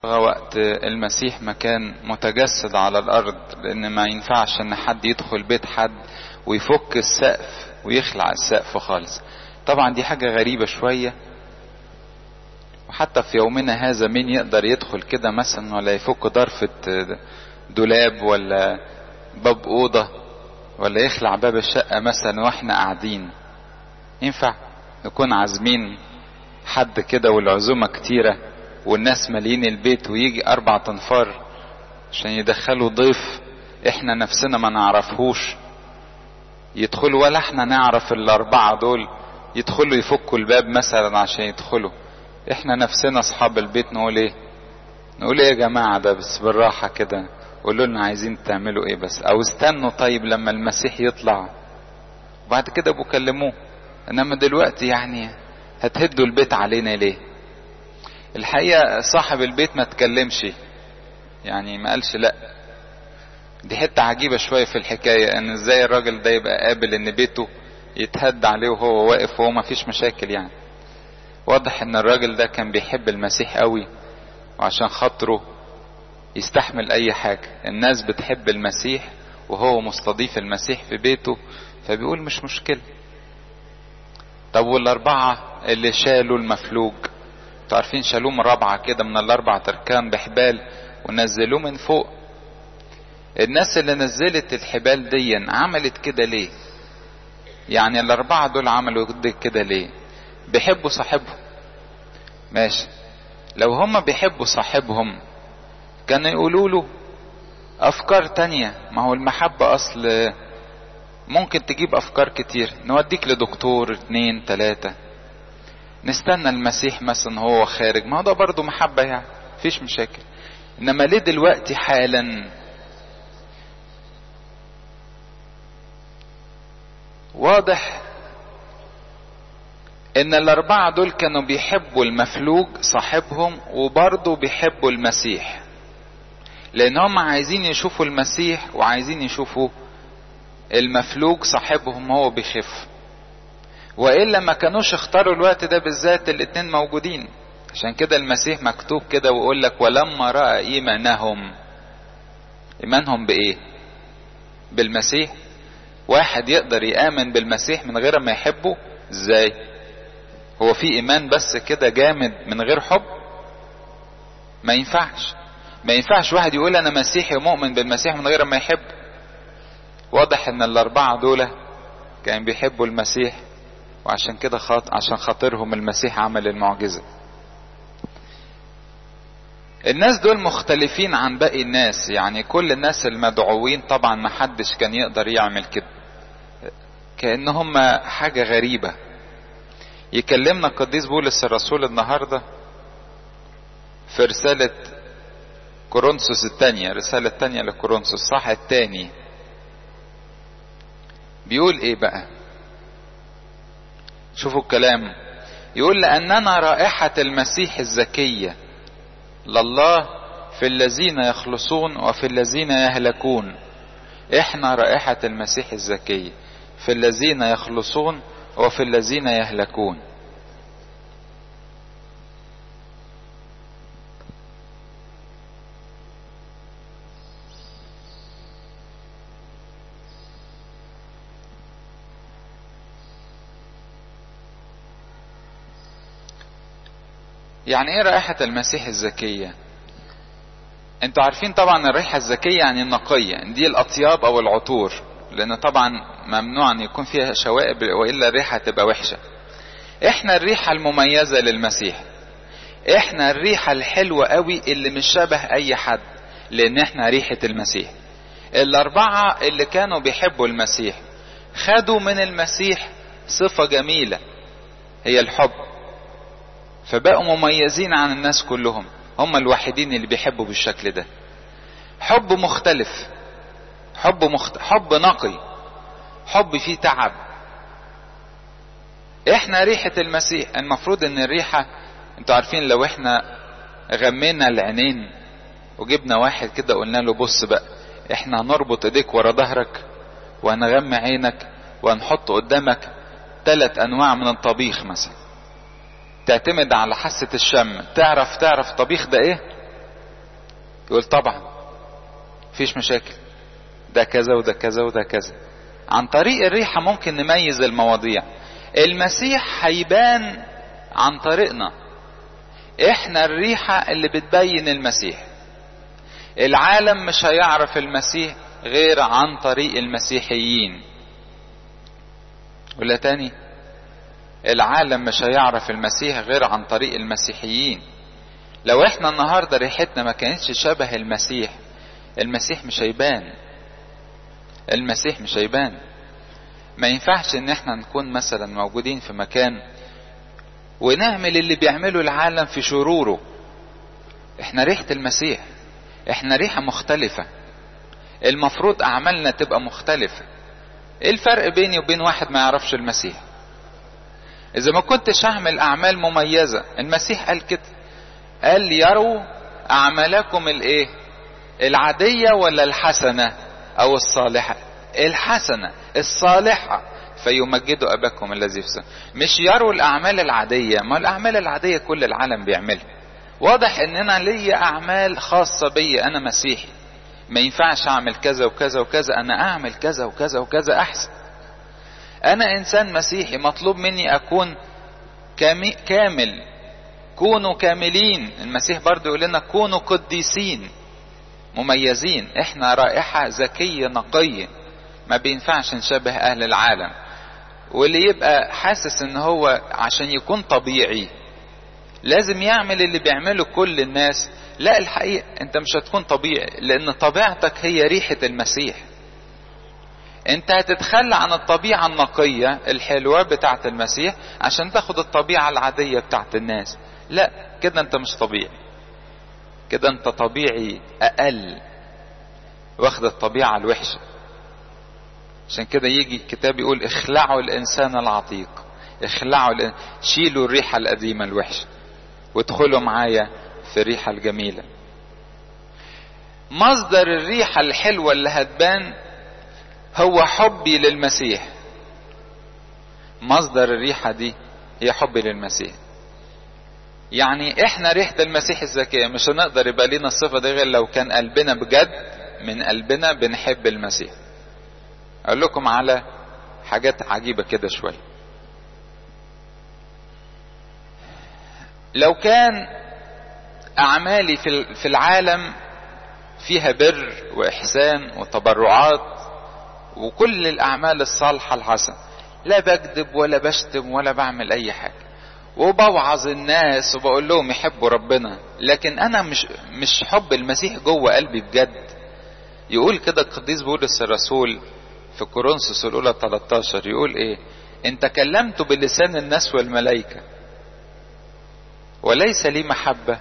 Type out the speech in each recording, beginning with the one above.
الصبغة وقت المسيح ما كان متجسد على الأرض لأن ما ينفعش إن حد يدخل بيت حد ويفك السقف ويخلع السقف خالص طبعا دي حاجة غريبة شوية وحتى في يومنا هذا مين يقدر يدخل كده مثلا ولا يفك ضرفة دولاب ولا باب أوضة ولا يخلع باب الشقة مثلا واحنا قاعدين ينفع نكون عازمين حد كده والعزومة كتيرة والناس مالين البيت ويجي أربع تنفار عشان يدخلوا ضيف احنا نفسنا ما نعرفهوش يدخلوا ولا احنا نعرف الأربعة دول يدخلوا يفكوا الباب مثلا عشان يدخلوا احنا نفسنا اصحاب البيت نقول ايه نقول ايه يا جماعة ده بس بالراحة كده قولوا لنا عايزين تعملوا ايه بس او استنوا طيب لما المسيح يطلع وبعد كده بكلموه انما دلوقتي يعني هتهدوا البيت علينا ليه الحقيقة صاحب البيت ما تكلمش يعني ما قالش لا دي حتة عجيبة شوية في الحكاية ان ازاي الراجل ده يبقى قابل ان بيته يتهد عليه وهو واقف وهو ما فيش مشاكل يعني واضح ان الراجل ده كان بيحب المسيح قوي وعشان خاطره يستحمل اي حاجة الناس بتحب المسيح وهو مستضيف المسيح في بيته فبيقول مش مشكلة طب والاربعة اللي شالوا المفلوج انتوا عارفين شالوه من رابعة كده من الاربع تركان بحبال ونزلوه من فوق الناس اللي نزلت الحبال دي عملت كده ليه يعني الاربعة دول عملوا كده ليه بيحبوا صاحبهم ماشي لو هم بيحبوا صاحبهم كانوا يقولوا له افكار تانية ما هو المحبة اصل ممكن تجيب افكار كتير نوديك لدكتور اتنين تلاتة نستنى المسيح مثلا هو خارج ما هو ده برضه محبة يعني مفيش مشاكل انما ليه دلوقتي حالا واضح ان الاربعة دول كانوا بيحبوا المفلوج صاحبهم وبرضه بيحبوا المسيح لان هم عايزين يشوفوا المسيح وعايزين يشوفوا المفلوج صاحبهم هو بيخف والا ما كانوش اختاروا الوقت ده بالذات الاتنين موجودين عشان كده المسيح مكتوب كده ويقول لك ولما راى ايمانهم ايمانهم بايه بالمسيح واحد يقدر يامن بالمسيح من غير ما يحبه ازاي هو في ايمان بس كده جامد من غير حب ما ينفعش ما ينفعش واحد يقول انا مسيحي ومؤمن بالمسيح من غير ما يحب واضح ان الاربعه دول كانوا بيحبوا المسيح وعشان كده خاط عشان خاطرهم المسيح عمل المعجزه الناس دول مختلفين عن باقي الناس يعني كل الناس المدعوين طبعا ما حدش كان يقدر يعمل كده كأن هم حاجة غريبة يكلمنا القديس بولس الرسول النهاردة في رسالة كورنثوس الثانية رسالة الثانية لكورنثوس صح الثاني بيقول ايه بقى شوفوا الكلام يقول لأننا رائحة المسيح الزكية لله في الذين يخلصون وفي الذين يهلكون احنا رائحة المسيح الزكية في الذين يخلصون وفي الذين يهلكون يعني ايه رائحة المسيح الزكية انتوا عارفين طبعا الريحة الزكية يعني النقية دي الاطياب او العطور لان طبعا ممنوع ان يكون فيها شوائب والا الريحة تبقى وحشة احنا الريحة المميزة للمسيح احنا الريحة الحلوة قوي اللي مش شبه اي حد لان احنا ريحة المسيح الاربعة اللي كانوا بيحبوا المسيح خدوا من المسيح صفة جميلة هي الحب فبقوا مميزين عن الناس كلهم هم الوحيدين اللي بيحبوا بالشكل ده حب مختلف حب مخت... حب نقي حب فيه تعب احنا ريحة المسيح المفروض ان الريحة انتوا عارفين لو احنا غمينا العينين وجبنا واحد كده قلنا له بص بقى احنا هنربط ايديك ورا ظهرك وهنغمي عينك وهنحط قدامك ثلاث انواع من الطبيخ مثلا تعتمد على حاسة الشم تعرف تعرف طبيخ ده ايه يقول طبعا مفيش مشاكل ده كذا وده كذا وده كذا عن طريق الريحة ممكن نميز المواضيع المسيح هيبان عن طريقنا احنا الريحة اللي بتبين المسيح العالم مش هيعرف المسيح غير عن طريق المسيحيين ولا تاني العالم مش هيعرف المسيح غير عن طريق المسيحيين لو احنا النهارده ريحتنا ما كانتش شبه المسيح المسيح مش هيبان المسيح مش هيبان ما ينفعش ان احنا نكون مثلا موجودين في مكان ونعمل اللي بيعمله العالم في شروره احنا ريحة المسيح احنا ريحة مختلفة المفروض اعمالنا تبقى مختلفة ايه الفرق بيني وبين واحد ما يعرفش المسيح اذا ما كنتش اعمل اعمال مميزة المسيح قال كده قال يروا اعمالكم الايه العادية ولا الحسنة او الصالحة الحسنة الصالحة فيمجدوا اباكم الذي في السماء مش يروا الاعمال العادية ما الاعمال العادية كل العالم بيعملها واضح ان انا ليا اعمال خاصة بي انا مسيحي ما ينفعش اعمل كذا وكذا وكذا انا اعمل كذا وكذا وكذا احسن انا انسان مسيحي مطلوب مني اكون كامل كونوا كاملين المسيح برضو يقول لنا كونوا قديسين مميزين احنا رائحة ذكية نقية ما بينفعش نشبه اهل العالم واللي يبقى حاسس ان هو عشان يكون طبيعي لازم يعمل اللي بيعمله كل الناس لا الحقيقة انت مش هتكون طبيعي لان طبيعتك هي ريحة المسيح انت هتتخلى عن الطبيعة النقية الحلوة بتاعت المسيح عشان تاخد الطبيعة العادية بتاعت الناس لا كده انت مش طبيعي كده انت طبيعي اقل واخد الطبيعة الوحشة عشان كده يجي الكتاب يقول اخلعوا الانسان العتيق اخلعوا الان... شيلوا الريحة القديمة الوحشة وادخلوا معايا في الريحة الجميلة مصدر الريحة الحلوة اللي هتبان هو حبي للمسيح مصدر الريحة دي هي حبي للمسيح يعني احنا ريحة المسيح الزكية مش هنقدر يبقى لنا الصفة دي غير لو كان قلبنا بجد من قلبنا بنحب المسيح اقول لكم على حاجات عجيبة كده شوية لو كان اعمالي في العالم فيها بر واحسان وتبرعات وكل الاعمال الصالحة الحسنة لا بكذب ولا بشتم ولا بعمل اي حاجة وبوعظ الناس وبقول لهم يحبوا ربنا لكن انا مش مش حب المسيح جوه قلبي بجد يقول كده القديس بولس الرسول في كورنثوس الاولى 13 يقول ايه ان تكلمت بلسان الناس والملائكه وليس لي محبه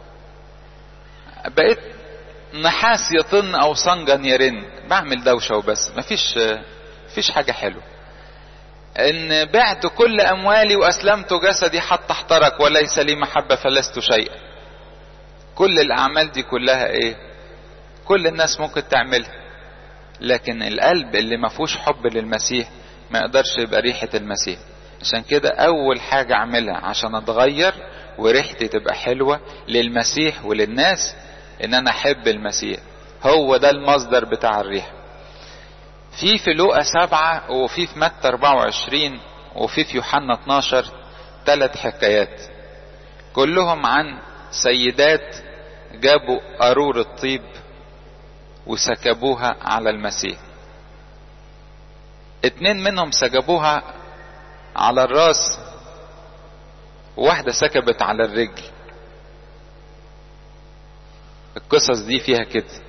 بقيت نحاس يطن او صنجا يرن بعمل دوشه وبس مفيش مفيش حاجه حلوه ان بعت كل اموالي واسلمت جسدي حتى احترق وليس لي محبه فلست شيئا كل الاعمال دي كلها ايه كل الناس ممكن تعملها لكن القلب اللي ما فيهوش حب للمسيح ما يقدرش يبقى ريحه المسيح عشان كده اول حاجه اعملها عشان اتغير وريحتي تبقى حلوه للمسيح وللناس ان انا احب المسيح هو ده المصدر بتاع الريحه في في لوقا سبعة وفي في متى 24 وفي في يوحنا 12 ثلاث حكايات كلهم عن سيدات جابوا قارور الطيب وسكبوها على المسيح اتنين منهم سكبوها على الراس وواحدة سكبت على الرجل القصص دي فيها كده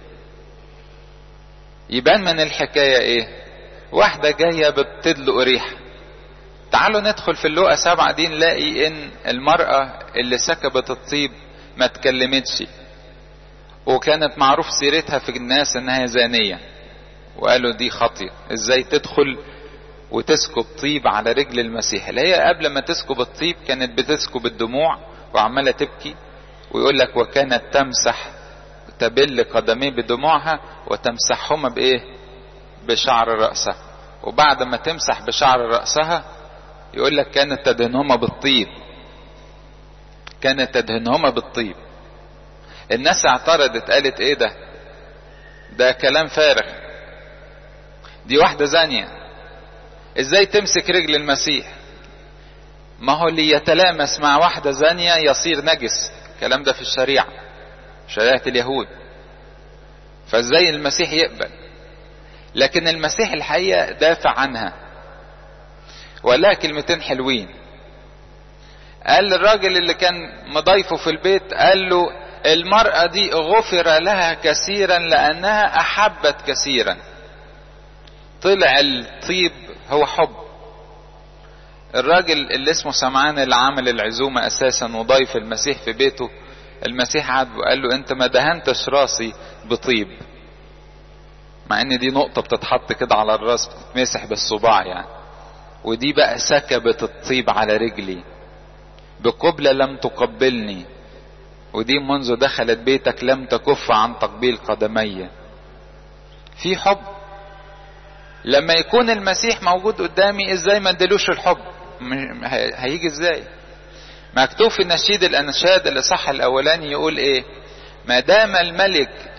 يبان من الحكاية ايه واحدة جاية بتدلق ريحة تعالوا ندخل في اللقا سبعة دي نلاقي ان المرأة اللي سكبت الطيب ما تكلمتش وكانت معروف سيرتها في الناس انها زانية وقالوا دي خطية ازاي تدخل وتسكب طيب على رجل المسيح اللي هي قبل ما تسكب الطيب كانت بتسكب الدموع وعمالة تبكي ويقول لك وكانت تمسح تبل قدميه بدموعها وتمسحهما بايه بشعر رأسها وبعد ما تمسح بشعر رأسها يقول لك كانت تدهنهما بالطيب كانت تدهنهما بالطيب الناس اعترضت قالت ايه ده ده كلام فارغ دي واحدة زانية ازاي تمسك رجل المسيح ما هو اللي يتلامس مع واحدة زانية يصير نجس الكلام ده في الشريعة شريعة اليهود فازاي المسيح يقبل لكن المسيح الحقيقة دافع عنها وقال لها كلمتين حلوين قال للراجل اللي كان مضايفه في البيت قال له المرأة دي غفر لها كثيرا لأنها أحبت كثيرا طلع الطيب هو حب الراجل اللي اسمه سمعان اللي عامل العزومة أساسا وضايف المسيح في بيته المسيح عاتبه قال له أنت ما دهنتش راسي بطيب مع ان دي نقطة بتتحط كده على الراس بتتمسح بالصباع يعني ودي بقى سكبت الطيب على رجلي بقبلة لم تقبلني ودي منذ دخلت بيتك لم تكف عن تقبيل قدمي في حب لما يكون المسيح موجود قدامي ازاي ما ادلوش الحب هيجي ازاي مكتوب في نشيد الانشاد اللي صح الاولاني يقول ايه ما دام الملك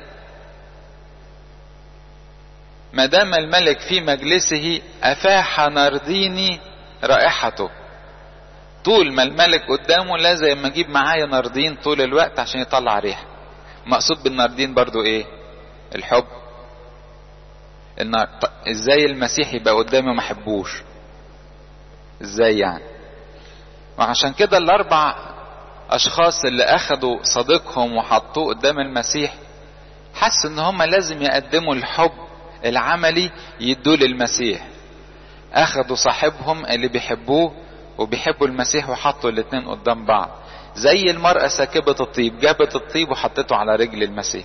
ما دام الملك في مجلسه افاح نرديني رائحته طول ما الملك قدامه لازم اجيب معايا ناردين طول الوقت عشان يطلع ريحه مقصود بالناردين برضو ايه الحب النار ازاي المسيح يبقى قدامي وما احبوش ازاي يعني وعشان كده الاربع اشخاص اللي اخدوا صديقهم وحطوه قدام المسيح حس ان هم لازم يقدموا الحب العملي يدوه للمسيح اخدوا صاحبهم اللي بيحبوه وبيحبوا المسيح وحطوا الاتنين قدام بعض زي المرأة ساكبة الطيب جابت الطيب وحطته على رجل المسيح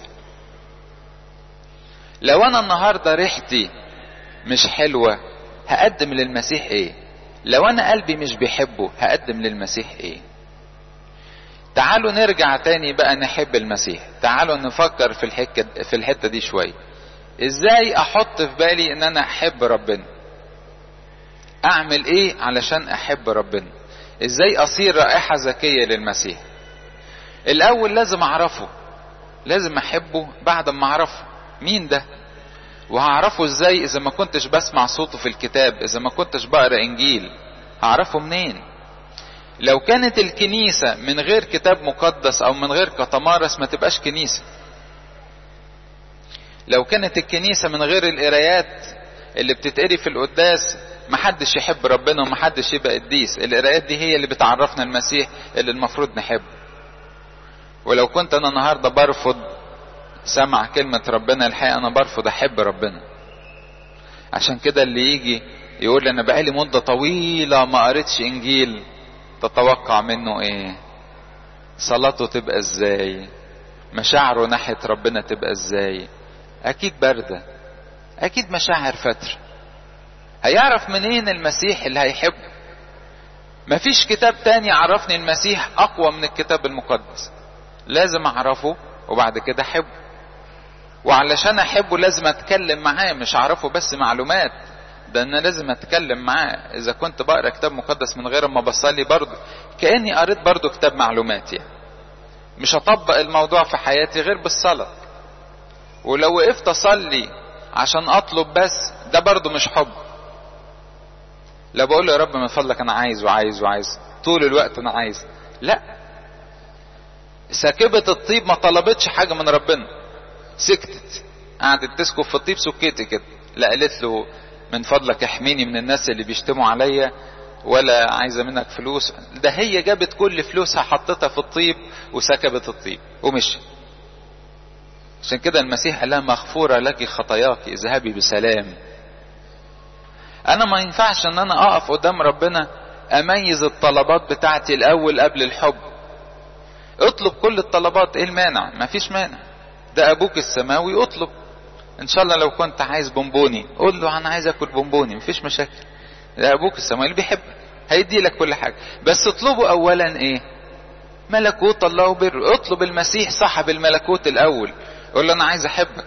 لو انا النهاردة ريحتي مش حلوة هقدم للمسيح ايه لو انا قلبي مش بيحبه هقدم للمسيح ايه تعالوا نرجع تاني بقى نحب المسيح تعالوا نفكر في الحكة في الحتة دي شوية ازاي احط في بالي ان انا احب ربنا اعمل ايه علشان احب ربنا ازاي اصير رائحة ذكية للمسيح الاول لازم اعرفه لازم احبه بعد ما اعرفه مين ده وهعرفه ازاي اذا ما كنتش بسمع صوته في الكتاب اذا ما كنتش بقرا انجيل هعرفه منين لو كانت الكنيسة من غير كتاب مقدس او من غير كتمارس ما تبقاش كنيسة لو كانت الكنيسة من غير القرايات اللي بتتقري في القداس محدش يحب ربنا ومحدش يبقى قديس القرايات دي هي اللي بتعرفنا المسيح اللي المفروض نحبه ولو كنت انا النهاردة برفض سمع كلمة ربنا الحقيقة انا برفض احب ربنا عشان كده اللي يجي يقول لي انا بقالي مدة طويلة ما قريتش انجيل تتوقع منه ايه صلاته تبقى ازاي مشاعره ناحية ربنا تبقى ازاي اكيد باردة اكيد مشاعر فتر هيعرف منين المسيح اللي هيحبه مفيش كتاب تاني يعرفني المسيح اقوى من الكتاب المقدس لازم اعرفه وبعد كده احبه وعلشان احبه لازم اتكلم معاه مش اعرفه بس معلومات ده انا لازم اتكلم معاه اذا كنت بقرا كتاب مقدس من غير ما بصلي برضه كاني قريت برضه كتاب معلومات يعني مش هطبق الموضوع في حياتي غير بالصلاه ولو وقفت اصلي عشان اطلب بس ده برضه مش حب لا بقول له يا رب من فضلك انا عايز وعايز وعايز طول الوقت انا عايز لا ساكبة الطيب ما طلبتش حاجة من ربنا سكتت قعدت تسكب في الطيب سكتي كده لا قالت له من فضلك احميني من الناس اللي بيشتموا عليا ولا عايزة منك فلوس ده هي جابت كل فلوسها حطتها في الطيب وسكبت الطيب ومشي عشان كده المسيح قال لها مغفورة لك خطاياك اذهبي بسلام انا ما ينفعش ان انا اقف قدام ربنا اميز الطلبات بتاعتي الاول قبل الحب اطلب كل الطلبات ايه المانع ما فيش مانع ده ابوك السماوي اطلب ان شاء الله لو كنت عايز بونبوني قول له انا عايز اكل بونبوني مفيش مشاكل ده ابوك السماوي اللي بيحبك هيدي لك كل حاجه بس اطلبه اولا ايه ملكوت الله وبر اطلب المسيح صاحب الملكوت الاول قول له انا عايز احبك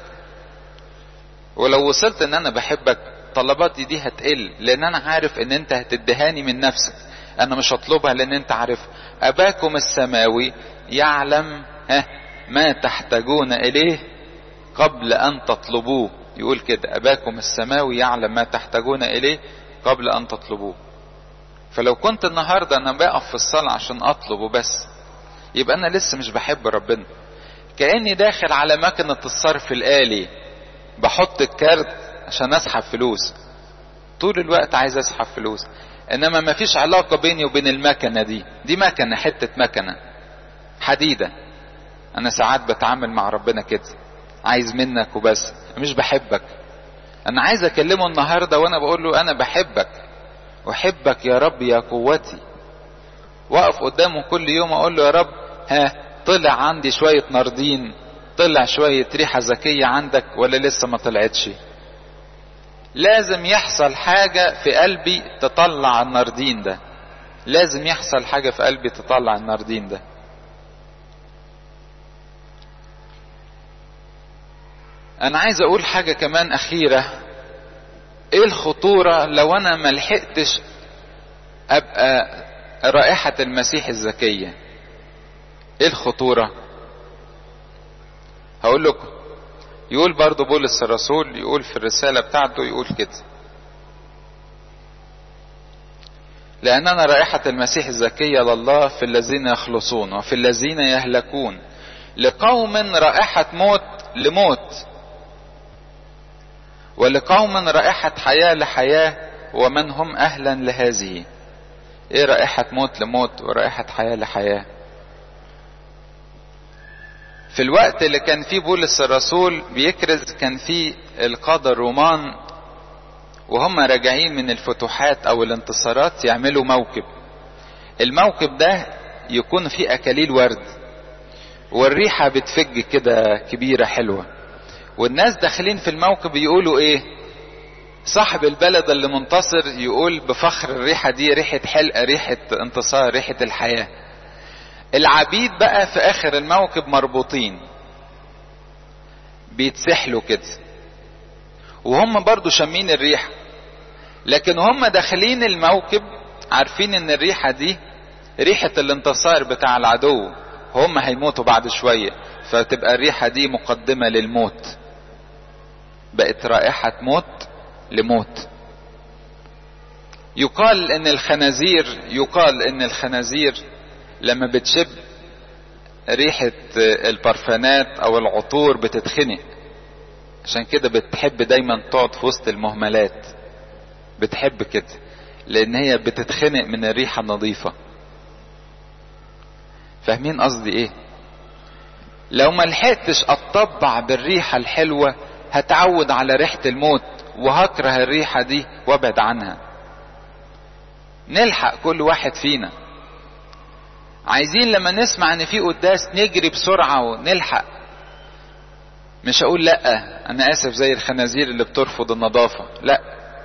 ولو وصلت ان انا بحبك طلباتي دي هتقل لان انا عارف ان انت هتدهاني من نفسك انا مش هطلبها لان انت عارف اباكم السماوي يعلم ها ما تحتاجون اليه قبل ان تطلبوه يقول كده اباكم السماوي يعلم ما تحتاجون اليه قبل ان تطلبوه فلو كنت النهارده انا بقف في الصلاه عشان اطلب وبس يبقى انا لسه مش بحب ربنا كاني داخل على مكنه الصرف الالي بحط الكارت عشان اسحب فلوس طول الوقت عايز اسحب فلوس انما ما فيش علاقه بيني وبين المكنه دي دي مكنه حته مكنه حديده انا ساعات بتعامل مع ربنا كده عايز منك وبس مش بحبك انا عايز اكلمه النهارده وانا بقول له انا بحبك احبك يا رب يا قوتي واقف قدامه كل يوم اقول له يا رب ها طلع عندي شويه ناردين طلع شويه ريحه ذكيه عندك ولا لسه ما طلعتش لازم يحصل حاجة في قلبي تطلع الناردين ده لازم يحصل حاجة في قلبي تطلع الناردين ده انا عايز اقول حاجة كمان اخيرة ايه الخطورة لو انا ملحقتش ابقى رائحة المسيح الزكية ايه الخطورة هقول لكم يقول برضو بولس الرسول يقول في الرسالة بتاعته يقول كده لأننا رائحة المسيح الزكية لله في الذين يخلصون وفي الذين يهلكون لقوم رائحة موت لموت ولقوم رائحة حياة لحياة ومن هم أهلا لهذه إيه رائحة موت لموت ورائحة حياة لحياة في الوقت اللي كان فيه بولس الرسول بيكرز كان فيه القادة الرومان وهم راجعين من الفتوحات او الانتصارات يعملوا موكب الموكب ده يكون فيه اكاليل ورد والريحة بتفج كده كبيرة حلوة والناس داخلين في الموكب يقولوا ايه صاحب البلد اللي منتصر يقول بفخر الريحة دي ريحة حلقة ريحة انتصار ريحة الحياة العبيد بقى في اخر الموكب مربوطين بيتسحلوا كده وهم برضو شامين الريحة لكن هم داخلين الموكب عارفين ان الريحة دي ريحة الانتصار بتاع العدو هم هيموتوا بعد شوية فتبقى الريحة دي مقدمة للموت بقت رائحة موت لموت يقال ان الخنازير يقال ان الخنازير لما بتشب ريحة البرفانات او العطور بتتخنق عشان كده بتحب دايما تقعد في وسط المهملات بتحب كده لان هي بتتخنق من الريحة النظيفة فاهمين قصدي ايه لو ما لحقتش اتطبع بالريحة الحلوة هتعود على ريحة الموت وهكره الريحة دي وابعد عنها نلحق كل واحد فينا عايزين لما نسمع ان في قداس نجري بسرعة ونلحق مش هقول لا انا اسف زي الخنازير اللي بترفض النظافة لا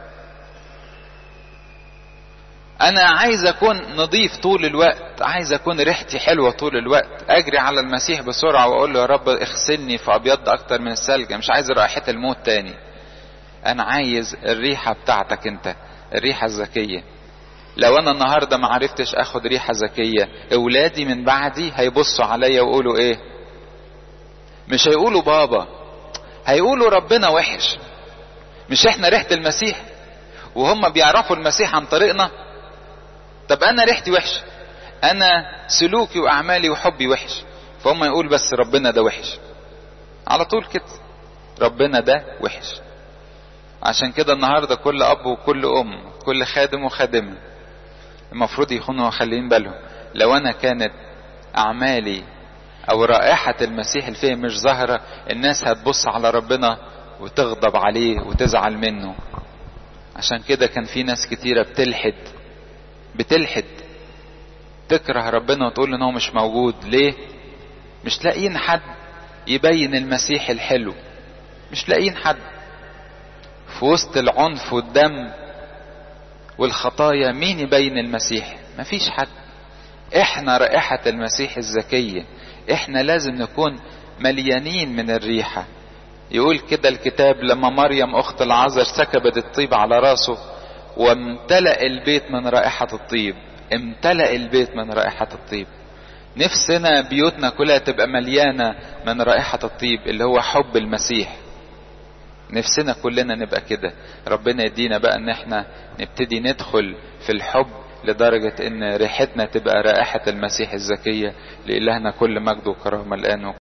انا عايز اكون نظيف طول الوقت عايز اكون ريحتي حلوة طول الوقت اجري على المسيح بسرعة واقول له يا رب اغسلني في ابيض اكتر من الثلج مش عايز رائحة الموت تاني انا عايز الريحة بتاعتك انت الريحة الذكية لو انا النهاردة ما عرفتش اخد ريحة ذكية اولادي من بعدي هيبصوا عليا ويقولوا ايه مش هيقولوا بابا هيقولوا ربنا وحش مش احنا ريحة المسيح وهم بيعرفوا المسيح عن طريقنا طب انا ريحتي وحش انا سلوكي واعمالي وحبي وحش فهم يقول بس ربنا ده وحش على طول كده ربنا ده وحش عشان كده النهاردة كل اب وكل ام كل خادم وخادمة المفروض يكونوا خالين بالهم لو انا كانت اعمالي او رائحة المسيح اللي فيها مش ظاهرة الناس هتبص على ربنا وتغضب عليه وتزعل منه عشان كده كان في ناس كتيرة بتلحد بتلحد تكره ربنا وتقول ان هو مش موجود ليه مش لاقيين حد يبين المسيح الحلو مش لاقيين حد في وسط العنف والدم والخطايا مين يبين المسيح مفيش حد احنا رائحة المسيح الزكية احنا لازم نكون مليانين من الريحة يقول كده الكتاب لما مريم اخت العذر سكبت الطيب على راسه وامتلأ البيت من رائحة الطيب امتلأ البيت من رائحة الطيب نفسنا بيوتنا كلها تبقى مليانة من رائحة الطيب اللي هو حب المسيح نفسنا كلنا نبقى كده ربنا يدينا بقى ان احنا نبتدي ندخل في الحب لدرجة ان ريحتنا تبقى رائحة المسيح الزكية لإلهنا كل مجد وكرامة الآن